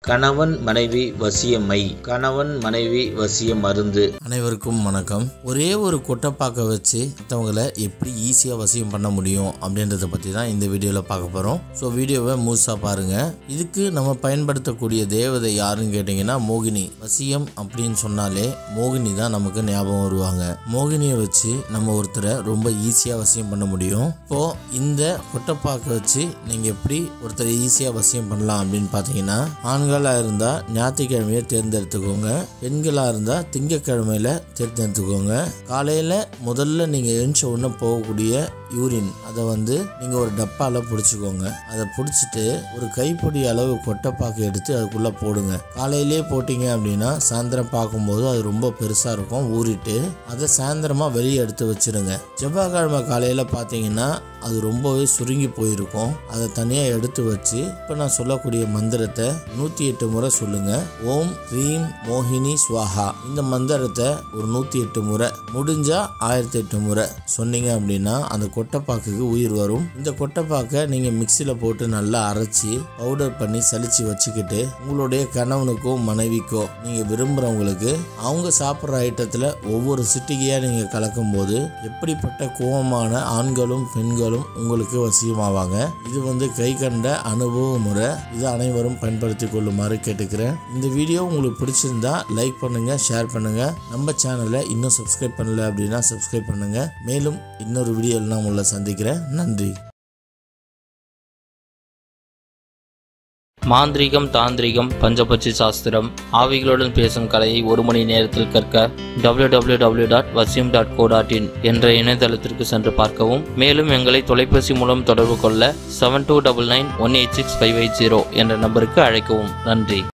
கணவன் மனைவி வசியமை கணவன் மனைவி வசிய மருந்து அனைவருக்கும் வணக்கம் ஒரே ஒரு கொட்டைப்பாக்கை வச்சு மற்றவங்களை எப்படி ஈஸியாக வசியம் பண்ண முடியும் அப்படின்றத பற்றி தான் இந்த வீடியோவில் பார்க்க போகிறோம் ஸோ வீடியோவை முழுசாக பாருங்கள் இதுக்கு நம்ம பயன்படுத்தக்கூடிய தேவதை யாருன்னு கேட்டிங்கன்னா மோகினி வசியம் அப்படின்னு சொன்னாலே மோகினி தான் நமக்கு ஞாபகம் வருவாங்க மோகினியை வச்சு நம்ம ஒருத்தரை ரொம்ப ஈஸியாக வசியம் பண்ண முடியும் இப்போது இந்த கொட்டைப்பாக்கை வச்சு நீங்கள் எப்படி ஒருத்தரை ஈஸியாக வசியம் பண்ணலாம் அப்படின்னு பார்த்தீங்கன்னா ஆண்களாக இருந்தால் ஞாயிற்றுக்கிழமையை தேர்ந்தெடுத்துக்கோங்க பெண்களாக இருந்தால் திங்கக்கிழமையில தேர்ந்தெடுத்துக்கோங்க காலையில் முதல்ல நீங்கள் எழுந்த உடனே போகக்கூடிய யூரின் அதை வந்து நீங்கள் ஒரு டப்பாவில் பிடிச்சிக்கோங்க அதை பிடிச்சிட்டு ஒரு கைப்பிடி அளவு கொட்டைப்பாக்கு எடுத்து அதுக்குள்ளே போடுங்க காலையிலே போட்டிங்க அப்படின்னா சாயந்தரம் பார்க்கும்போது அது ரொம்ப பெருசாக இருக்கும் ஊறிட்டு அதை சாயந்தரமாக வெளியே எடுத்து வச்சிருங்க செவ்வாய்க்கிழமை காலையில் பார்த்தீங்கன்னா அது ரொம்பவே சுருங்கி போயிருக்கும் அதை தனியாக எடுத்து வச்சு இப்போ நான் சொல்லக்கூடிய மந்திரத்தை நூற்றி எட்டு முறை சொல்லுங்க ஓம் ரீம் மோகினி ஸ்வாஹா இந்த மந்திரத்தை ஒரு நூற்றி எட்டு முறை முடிஞ்சா ஆயிரத்தி எட்டு முறை சொன்னீங்க அப்படின்னா அந்த கொட்டைப்பாக்குக்கு உயிர் வரும் இந்த கொட்டைப்பாக்கை நீங்கள் மிக்சியில் போட்டு நல்லா அரைச்சி பவுடர் பண்ணி சலிச்சு வச்சுக்கிட்டு உங்களுடைய கணவனுக்கோ மனைவிக்கோ நீங்கள் விரும்புகிறவங்களுக்கு அவங்க சாப்பிட்ற ஐட்டத்தில் ஒவ்வொரு சிட்டிகையாக நீங்கள் கலக்கும்போது எப்படிப்பட்ட கோபமான ஆண்களும் பெண்களும் உங்களுக்கு வசியமாவாங்க இது வந்து கை கண்ட அனுபவ முறை இது அனைவரும் பயன்படுத்தி கொள்ளுமாறு கேட்டுக்கிறேன் இந்த வீடியோ உங்களுக்கு பிடிச்சிருந்தா லைக் பண்ணுங்க ஷேர் பண்ணுங்க நம்ம சேனலை இன்னும் சப்ஸ்கிரைப் பண்ணல அப்படின்னா சப்ஸ்கிரைப் பண்ணுங்க மேலும் இன்னொரு வீடியோவில் நான் உங்களை சந்திக்கிறேன் நன்றி மாந்திரீகம் தாந்திரிகம் பஞ்சபட்சி சாஸ்திரம் ஆவிகளுடன் பேசும் கலையை ஒரு மணி நேரத்தில் கற்க www.vasim.co.in டாட் வசியம் டாட் கோ டாட் இன் என்ற இணையதளத்திற்கு சென்று பார்க்கவும் மேலும் எங்களை தொலைபேசி மூலம் தொடர்பு கொள்ள seven two double nine one eight six five eight zero என்ற நம்பருக்கு அழைக்கவும் நன்றி